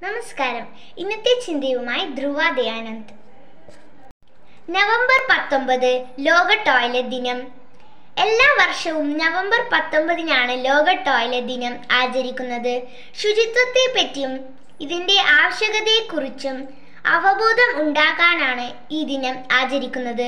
നമസ്കാരം ഇന്നത്തെ ചിന്തയുമായി ധ്രുവ ദയാനന്ദ് നവംബർ പത്തൊമ്പത് ലോക ടോയ്ലറ്റ് ദിനം എല്ലാ വർഷവും നവംബർ പത്തൊമ്പതിനാണ് ലോക ടോയ്ലറ്റ് ദിനം ആചരിക്കുന്നത് ശുചിത്വത്തെ പറ്റിയും ഇതിൻ്റെ ആവശ്യകതയെക്കുറിച്ചും അവബോധം ഉണ്ടാക്കാനാണ് ഈ ദിനം ആചരിക്കുന്നത്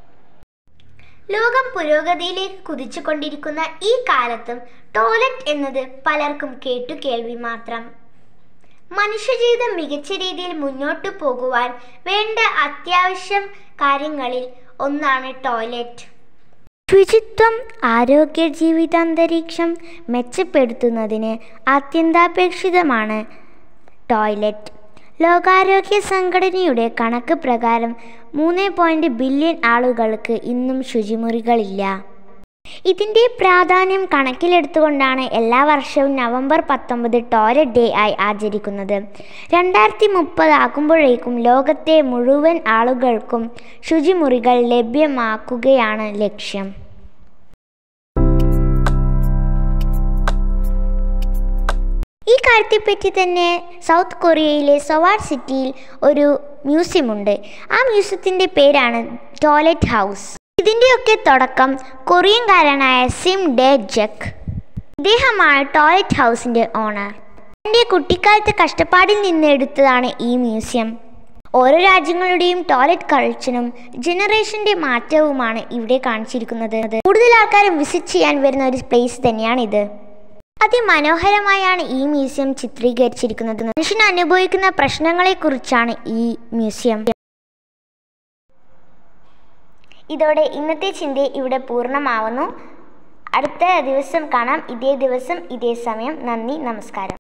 ലോകം പുരോഗതിയിലേക്ക് കുതിച്ചുകൊണ്ടിരിക്കുന്ന ഈ കാലത്തും ടോയ്ലറ്റ് എന്നത് പലർക്കും കേട്ടു കേൾവി മാത്രം മനുഷ്യജീവിതം മികച്ച രീതിയിൽ മുന്നോട്ടു പോകുവാൻ വേണ്ട അത്യാവശ്യം കാര്യങ്ങളിൽ ഒന്നാണ് ടോയ്ലറ്റ് ശുചിത്വം ആരോഗ്യ ജീവിതാന്തരീക്ഷം മെച്ചപ്പെടുത്തുന്നതിന് അത്യന്താപേക്ഷിതമാണ് ടോയ്ലറ്റ് ലോകാരോഗ്യ സംഘടനയുടെ കണക്ക് പ്രകാരം മൂന്ന് പോയിൻറ്റ് ബില്യൺ ആളുകൾക്ക് ഇന്നും ശുചിമുറികളില്ല ഇതിൻ്റെ പ്രാധാന്യം കണക്കിലെടുത്തുകൊണ്ടാണ് എല്ലാ വർഷവും നവംബർ പത്തൊമ്പത് ടോയ്ലറ്റ് ഡേ ആയി ആചരിക്കുന്നത് രണ്ടായിരത്തി മുപ്പത് ആകുമ്പോഴേക്കും ലോകത്തെ മുഴുവൻ ആളുകൾക്കും ശുചിമുറികൾ ലഭ്യമാക്കുകയാണ് ലക്ഷ്യം ഈ കാര്യത്തെപ്പറ്റി തന്നെ സൗത്ത് കൊറിയയിലെ സൊവാർ സിറ്റിയിൽ ഒരു മ്യൂസിയമുണ്ട് ആ മ്യൂസിയത്തിൻ്റെ പേരാണ് ടോയ്ലറ്റ് ഹൗസ് ഇതിൻ്റെയൊക്കെ തുടക്കം കൊറിയൻകാരനായ സിം ഡെ ജക്ക് ഇദ്ദേഹമാണ് ടോയ്ലറ്റ് ഹൗസിൻ്റെ ഓണർ തൻ്റെ കുട്ടിക്കാലത്തെ കഷ്ടപ്പാടിൽ നിന്ന് എടുത്തതാണ് ഈ മ്യൂസിയം ഓരോ രാജ്യങ്ങളുടെയും ടോയ്ലറ്റ് കൾച്ചറും ജനറേഷൻ്റെ മാറ്റവുമാണ് ഇവിടെ കാണിച്ചിരിക്കുന്നത് കൂടുതൽ ആൾക്കാരും വിസിറ്റ് ചെയ്യാൻ വരുന്ന ഒരു പ്ലേസ് തന്നെയാണിത് അതിമനോഹരമായാണ് ഈ മ്യൂസിയം ചിത്രീകരിച്ചിരിക്കുന്നത് മനുഷ്യൻ അനുഭവിക്കുന്ന പ്രശ്നങ്ങളെക്കുറിച്ചാണ് ഈ മ്യൂസിയം ഇതോടെ ഇന്നത്തെ ചിന്ത ഇവിടെ പൂർണ്ണമാവുന്നു അടുത്ത ദിവസം കാണാം ഇതേ ദിവസം ഇതേ സമയം നന്ദി നമസ്കാരം